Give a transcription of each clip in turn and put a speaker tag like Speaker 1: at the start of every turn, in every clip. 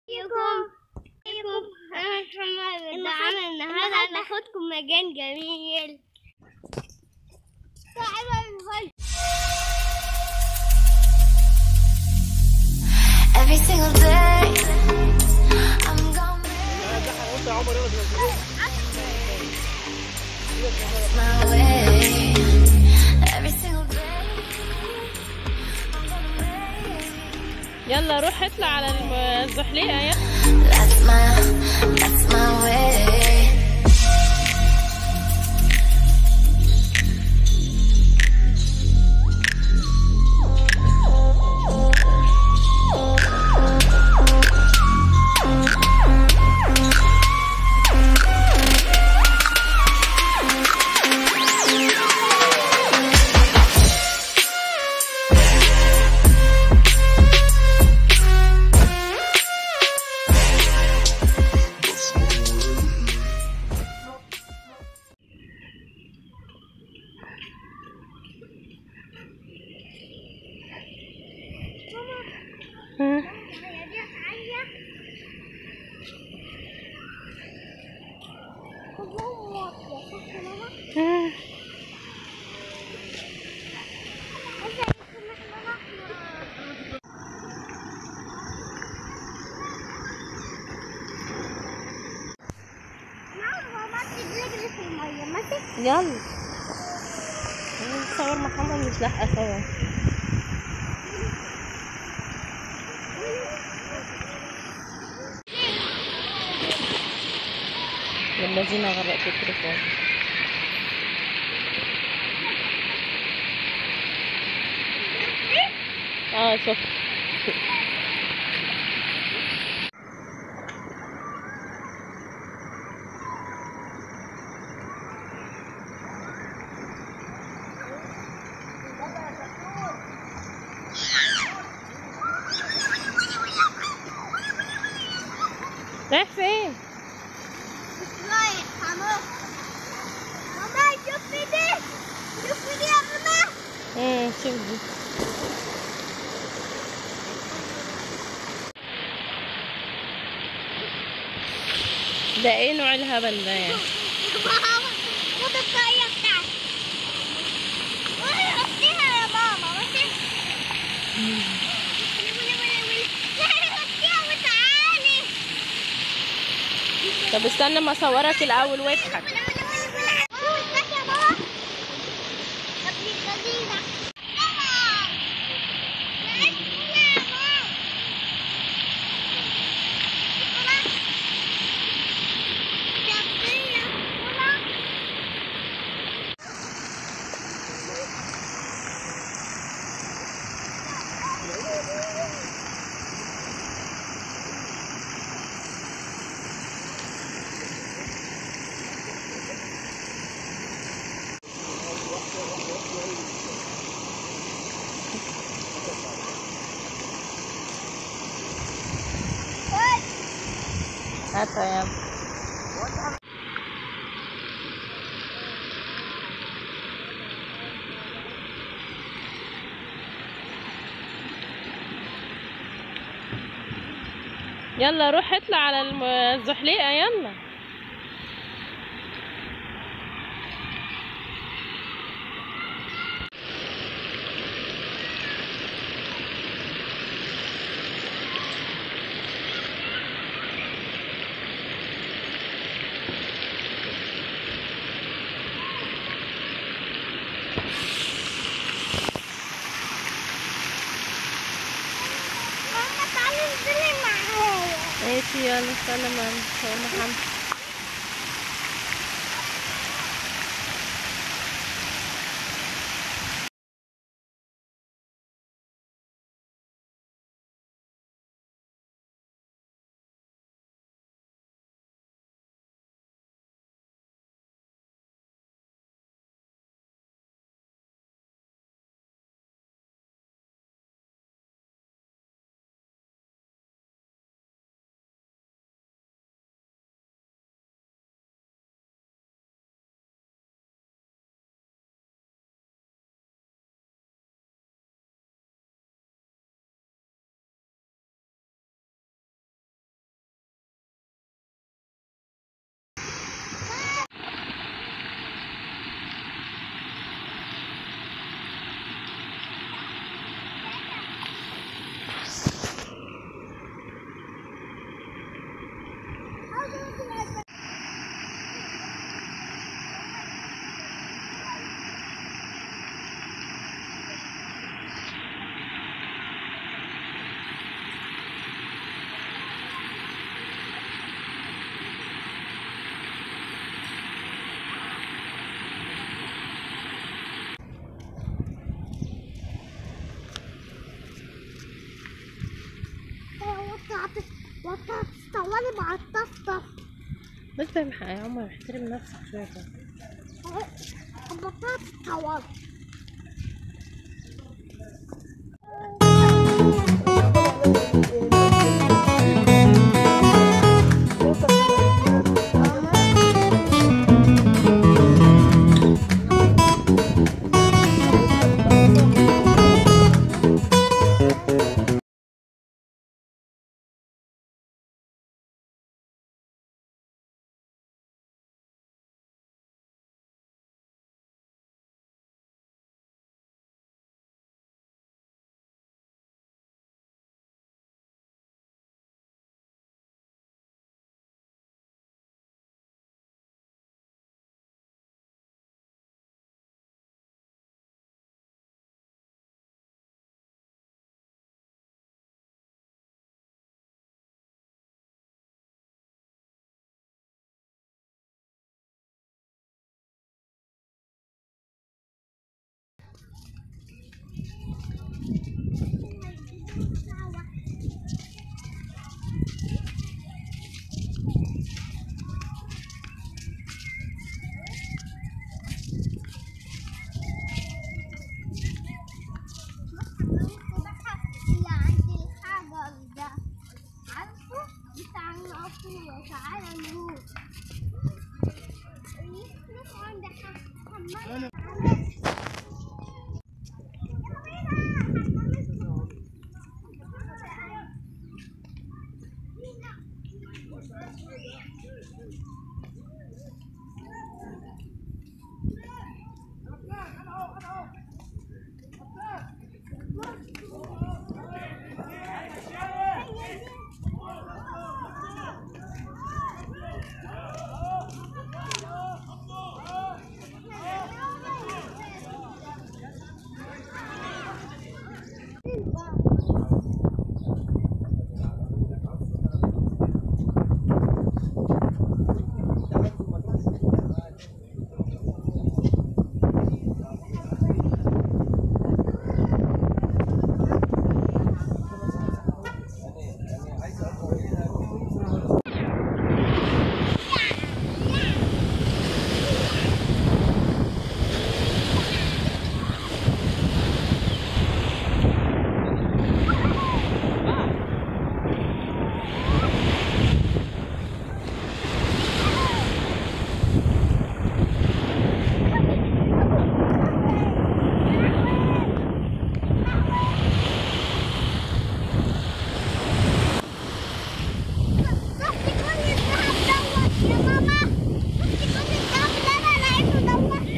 Speaker 1: يكم يكم انا محمد الدعم النهارده هناخدكم مكان جميل تعالوا نخش
Speaker 2: Every single day, I'm gonna make my way. Every single day, I'm gonna make.
Speaker 3: يلا روح اطلع على الم- الزحليقة يلا
Speaker 2: That's my, that's my way.
Speaker 3: ها. ها. يلا نصور محمد مش لاحقة صور الذين غرقت التليفون اه شوف رايح فين؟
Speaker 1: ماما شوفي دي شوفي دي يا ماما
Speaker 3: امم شوف دي ده ايه نوع الهبل ده يعني
Speaker 1: ماما خد الطاقية بتاعتي قولي حطيها يا ماما ماشي ولي ولي ولي ولي لا حطيها وتعالي
Speaker 3: طب استنى ما اصورك الاول واضحك
Speaker 1: ولي ولي ولي ولي ماما ازيك يا ماما يا ابني الخزينة ماما تعالي يا ماما يا ابني يا ماما
Speaker 3: هاتها يلا يلا روح اطلع على الم- الزحليقة يلا
Speaker 1: ماما تعالي انزلي معايا
Speaker 3: ماشي يلا سلام على محمد
Speaker 1: وطعت طوالي مع الطفطف
Speaker 3: بس بقى يا عمر احترم نفسك شوية كده
Speaker 1: وطعت طوالي اللي عند الحجر ده عارفه بتاع العصفورة تعالى نروح نروح عند حمام شفتي كل الذهب دوت يا ماما شفتي كل الذهب اللي انا لقيته دوت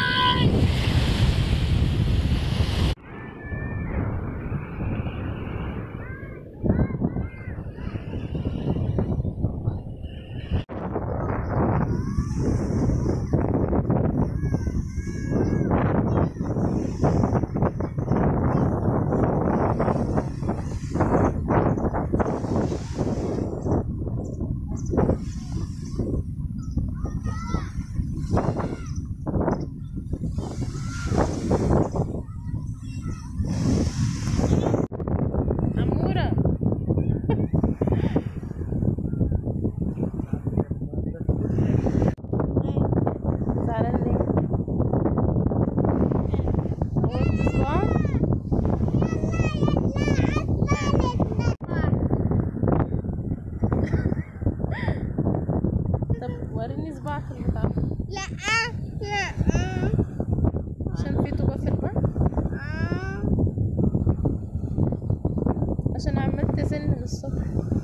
Speaker 3: عمورة زعلان ليه؟ عملت صباع؟ طب وريني صباعك البتاع
Speaker 1: لا لا
Speaker 3: عشان في طوبة في البر عشان عمال تزن للصبح